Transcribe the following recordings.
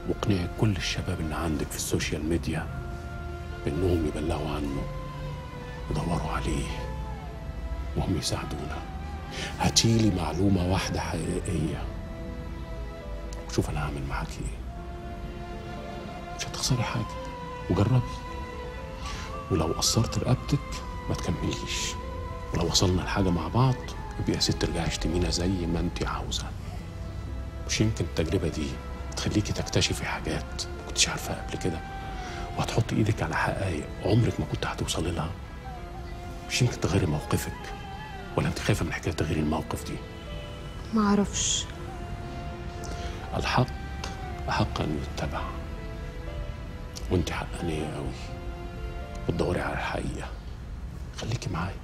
واقنعي كل الشباب اللي عندك في السوشيال ميديا بانهم يبلغوا عنه يدوروا عليه وهم يساعدونا هاتيلي معلومة واحدة حقيقية وشوف أنا هعمل معاكي إيه مش هتخسري حاجة وجربي ولو قصرت رقبتك ما تكمليش ولو وصلنا لحاجة مع بعض يبقى يا ست ترجعي اشتمينا زي ما انت عاوزة مش يمكن التجربة دي تخليكي تكتشفي حاجات ما كنتش عارفاها قبل كده وهتحطي ايدك على حقائق عمرك ما كنت هتوصلي لها مش يمكن تغيري موقفك ولا انت خايفة من حكاية تغيير الموقف دي ما اعرفش الحق أحق أن يتبع وانت حقانية قوي بتدوري على الحقيقة خليكي معايا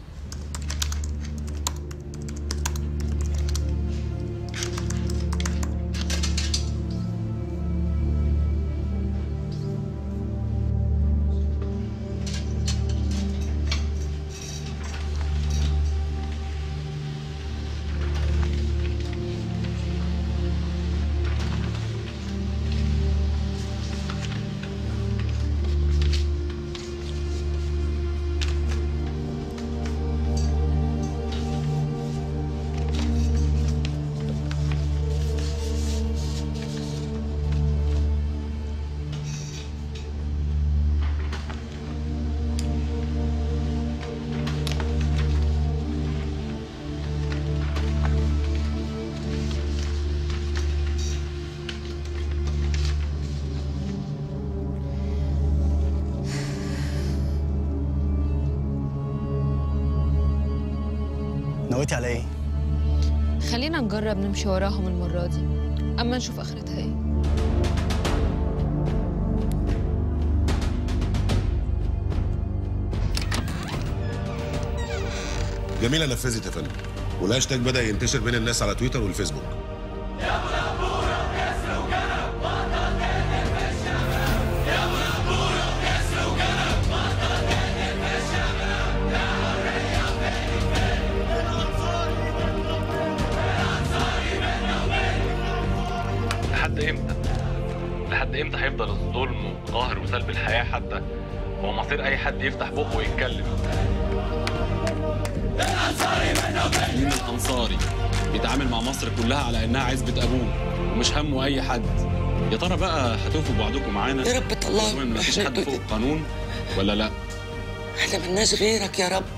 نويتي على ايه؟ خلينا نجرب نمشي وراهم المرة دي أما نشوف آخرتها إيه جميله نفذت يا فندم والهاشتاج بدا ينتشر بين الناس على تويتر والفيسبوك لحد امتى؟ لحد امتى هيفضل الظلم وقهر وسلب الحياه حتى هو مصير اي حد يفتح بقه ويتكلم مين الانصاري بيتعامل مع مصر كلها على انها عزبه ابوه ومش همه اي حد يا ترى بقى هتوفوا بعضكم معانا يا رب طلعنا وكمان مفيش من حد الحتة فوق دي. القانون ولا لا احنا ملناش غيرك يا رب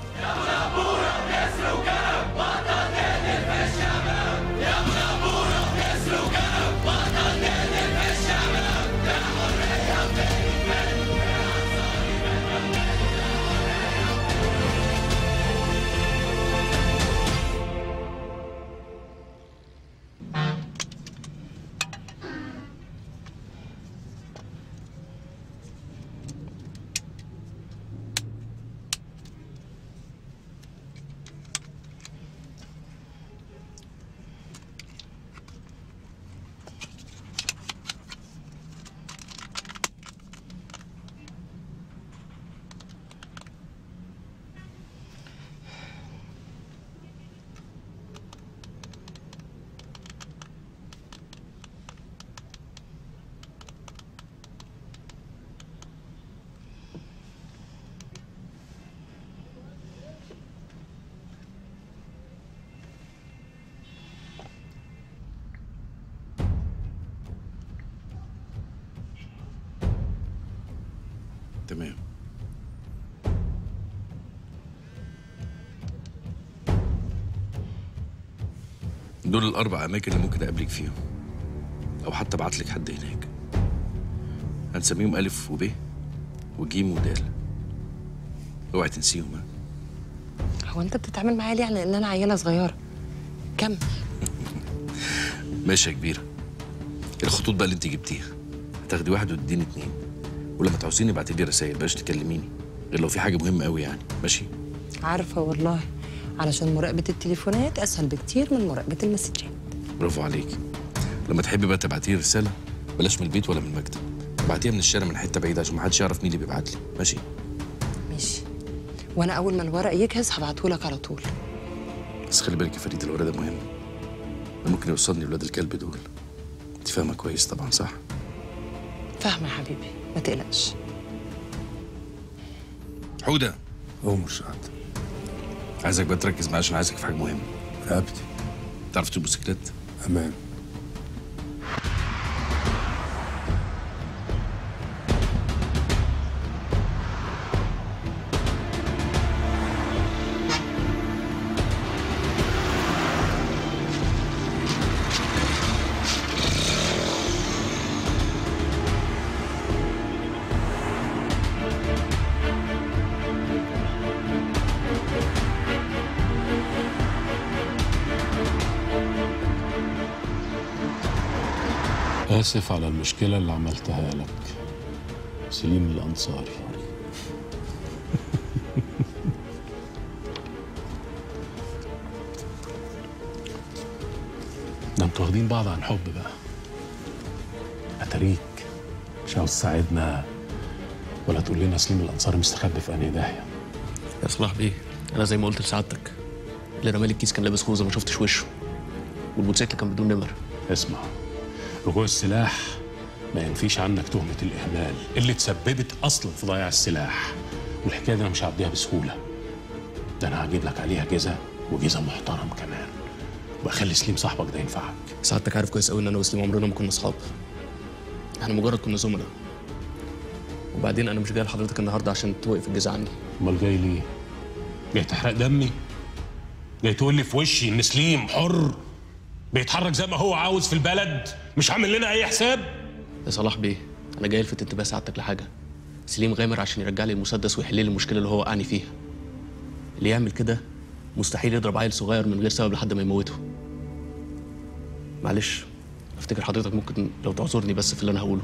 تمام دول الاربع اماكن اللي ممكن اقابلك فيهم او حتى ابعت لك حد هناك هنسميهم الف وب وجيم ودال اوعي تنسيهم ها هو انت بتتعامل معايا ليه على ان انا عيله صغيره كم ماشي يا كبيرة الخطوط بقى اللي انت جبتيها هتاخدي واحد وتديني اتنين ولما تعوزيني ابعتي لي رسائل بلاش تكلميني غير لو في حاجة مهمة قوي يعني ماشي عارفه والله علشان مراقبه التليفونات اسهل بكتير من مراقبه المسجات برافو عليكي لما تحبي بقى تبعتي لي رسالة بلاش من البيت ولا من المكتب ابعتيها من الشارع من حتة بعيدة عشان محدش يعرف مين اللي بيبعت لي ماشي ماشي وانا اول ما الورق يجهز هبعتهولك على طول بس خلي بالك يا فريد الولاد ده مهم ده ممكن يوصلني ولاد الكلب دول انت فاهمة كويس طبعا صح فاهمه يا حبيبي ما تقلقش حوده عمر سعد عايزك بقى تركز معايا عشان عايزك في حاجه مهمه رقبتي تعرف تسوق موتوسيكلات امان آسف على المشكلة اللي عملتها لك سليم الأنصاري ده انتوا واخدين بعض عن حب بقى أتاريك مش عاوز تساعدنا ولا تقول لنا سليم الأنصاري مستخبي في أنهي داهية يا صلاح بيه انا زي ما قلت لسعادتك اللي رمالي الكيس كان لابس خوذه ما شفتش وشه والموتوسيكل كان بدون نمر اسمع رجوع السلاح ما ينفيش عنك تهمة الإهمال اللي تسببت أصلا في ضياع السلاح والحكاية دي أنا مش هعديها بسهولة ده أنا هجيب لك عليها جزا وجزا محترم كمان وأخلي سليم صاحبك ده ينفعك سعادتك عارف كويس قوي ان انا وسليم عمرنا ما كنا اصحاب احنا مجرد كنا زملاء وبعدين انا مش جاي لحضرتك النهارده عشان توقف الجزا عني أمال جاي ليه؟ جاي تحرق دمي؟ جاي تقول لي في وشي إن سليم حر بيتحرك زي ما هو عاوز في البلد مش عامل لنا أي حساب؟ يا صلاح بيه انا جاي الفت انتباه سعادتك لحاجه سليم غامر عشان يرجع لي المسدس ويحل لي المشكله اللي هو وقعني فيها اللي يعمل كده مستحيل يضرب عيل صغير من غير سبب لحد ما يموته معلش افتكر حضرتك ممكن لو تعذرني بس في اللي انا هقوله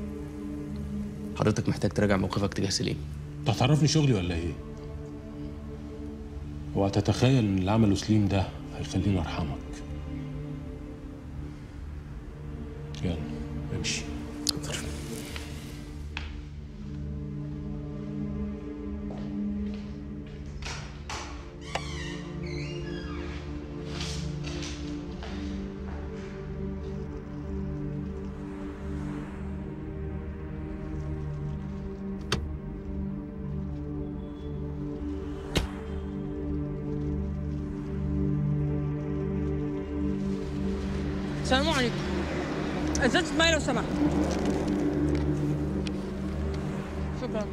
حضرتك محتاج تراجع موقفك تجاه سليم انت هتعرفني شغلي ولا ايه؟ هو تتخيل ان اللي عمله سليم ده هيخليني ارحمك يلا امشي السلام عليكم ازازة مية لو سمحت شكرا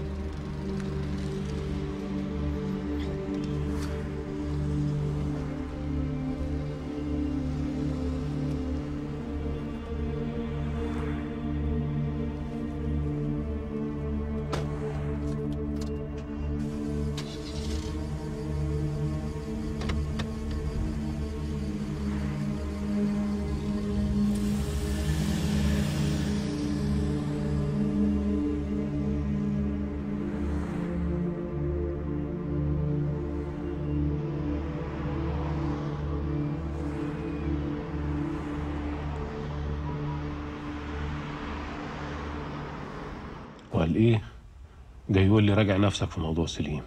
وقال ايه؟ جاي يقول لي راجع نفسك في موضوع سليم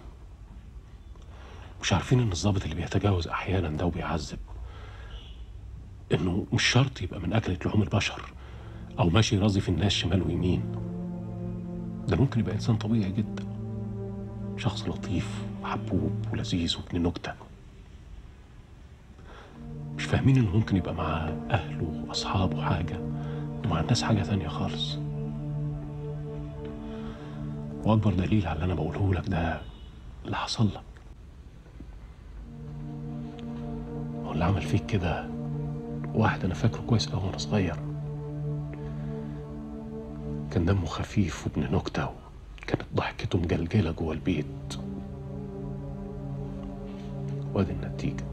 مش عارفين ان الضابط اللي بيتجاوز احيانا ده وبيعذب انه مش شرط يبقى من اكلة لحوم البشر او ماشي راضي في الناس شمال ويمين ده ممكن يبقى انسان طبيعي جدا شخص لطيف وحبوب ولذيذ وابن نكته مش فاهمين انه ممكن يبقى مع اهله واصحابه حاجه ومع الناس حاجه تانية خالص واكبر دليل على اللي انا بقوله لك ده اللي حصل لك هو اللي عمل فيك كده واحد انا فاكره كويس قوي وانا صغير كان دمه خفيف وابن نكته كانت ضحكته مجلجله جوه البيت وادي النتيجه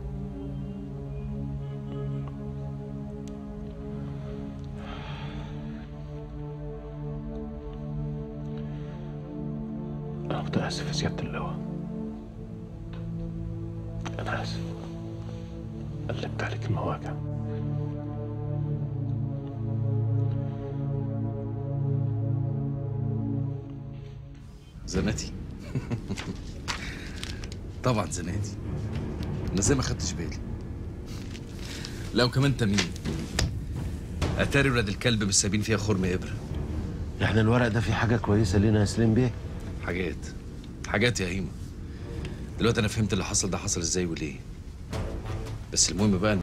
أنا متأسف يا سيادة اللواء أنا آسف قلبت عليك المواجع زناتي طبعا زناتي انا زي ما خدتش بالي لا وكمان تميم اتاري ولاد الكلب مش سايبين فيها خرم ابره يعني الورق ده فيه حاجه كويسه لينا يا سليم بيه حاجات حاجات يا هيما دلوقتي انا فهمت اللي حصل ده حصل ازاي وليه بس المهم بقى